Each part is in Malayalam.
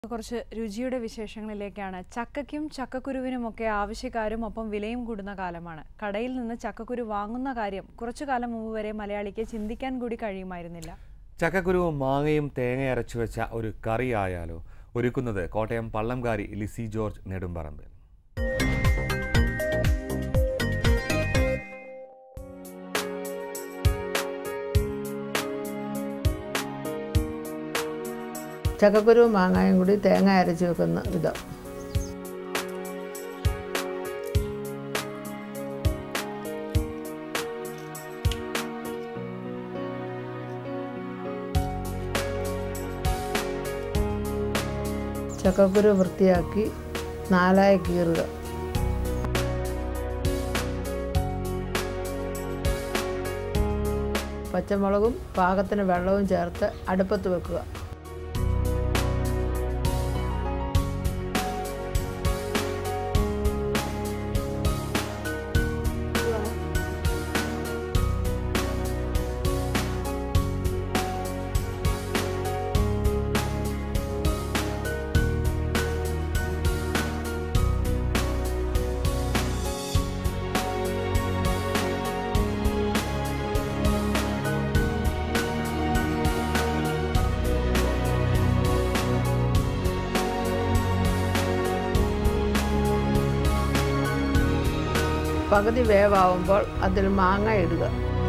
കുറച്ച് രുചിയുടെ വിശേഷങ്ങളിലേക്കാണ് ചക്കയ്ക്കും ചക്കക്കുരുവിനുമൊക്കെ ആവശ്യക്കാരും ഒപ്പം വിലയും കൂടുന്ന കാലമാണ് കടയിൽ നിന്ന് ചക്കക്കുരു വാങ്ങുന്ന കാര്യം കുറച്ചു കാലം മുമ്പ് വരെ മലയാളിക്ക് ചിന്തിക്കാൻ കൂടി കഴിയുമായിരുന്നില്ല ചക്കക്കുരുവും മാങ്ങയും തേങ്ങ അരച്ചു വെച്ച ഒരു കറി ആയാലോ ഒരുക്കുന്നത് കോട്ടയം പള്ളംകാരി ലിസി ജോർജ് നെടുമ്പറമ്പ് ചക്കക്കുരുവും മാങ്ങായും കൂടി തേങ്ങ അരച്ച് വെക്കുന്ന വിധം ചക്കക്കുരു വൃത്തിയാക്കി നാലായി കീറുക പച്ചമുളകും പാകത്തിന് വെള്ളവും ചേർത്ത് അടുപ്പത്ത് വെക്കുക പകുതി വേവാവുമ്പോൾ അതിൽ മാങ്ങ ഇടുക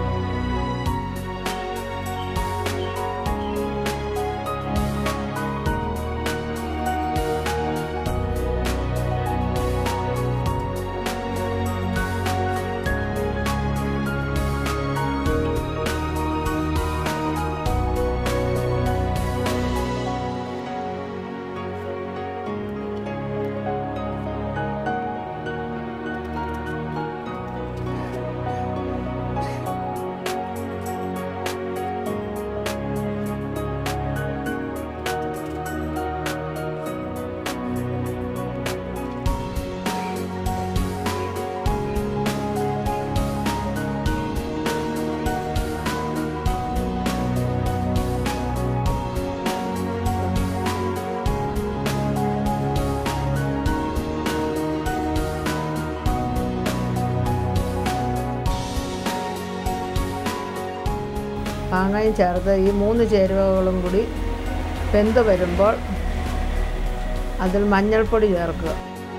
മാങ്ങയും ചേർത്ത് ഈ മൂന്ന് ചേരുവകളും കൂടി വെന്ത് വരുമ്പോൾ അതിൽ മഞ്ഞൾപ്പൊടി ചേർക്കുക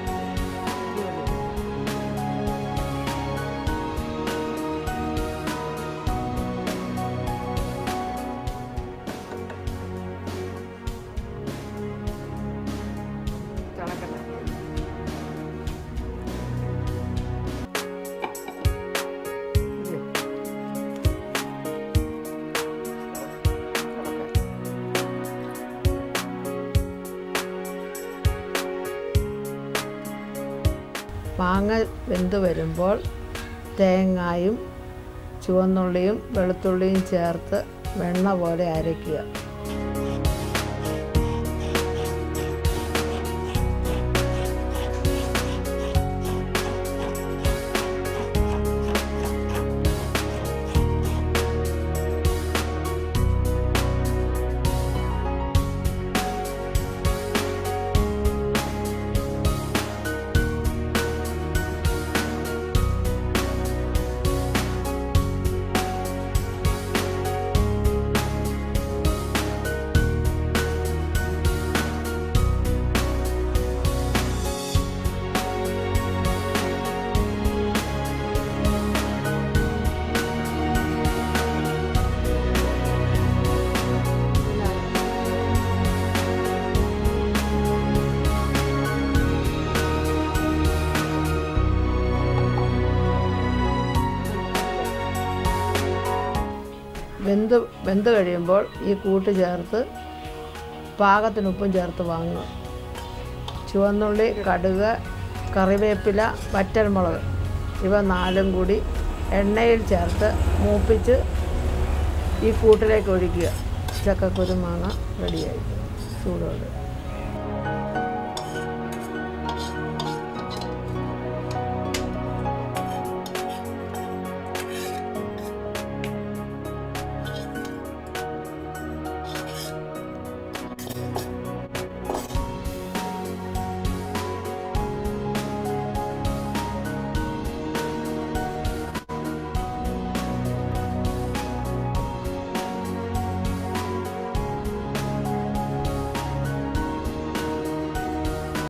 മാങ്ങ വെന്ത് വരുമ്പോൾ തേങ്ങായും ചുവന്നുള്ളിയും വെളുത്തുള്ളിയും ചേർത്ത് വെണ്ണ പോലെ അരയ്ക്കുക വെന്ത് വെന്ത് കഴിയുമ്പോൾ ഈ കൂട്ട് ചേർത്ത് പാകത്തിന് ഉപ്പും ചേർത്ത് വാങ്ങുക ചുവന്നുള്ളി കടുക് കറിവേപ്പില വറ്റൽമുളക് ഇവ നാലും കൂടി എണ്ണയിൽ ചേർത്ത് മൂപ്പിച്ച് ഈ കൂട്ടിലേക്ക് ഒഴിക്കുക ചക്കക്കുരു മാങ്ങ റെഡിയായി ചൂടോടെ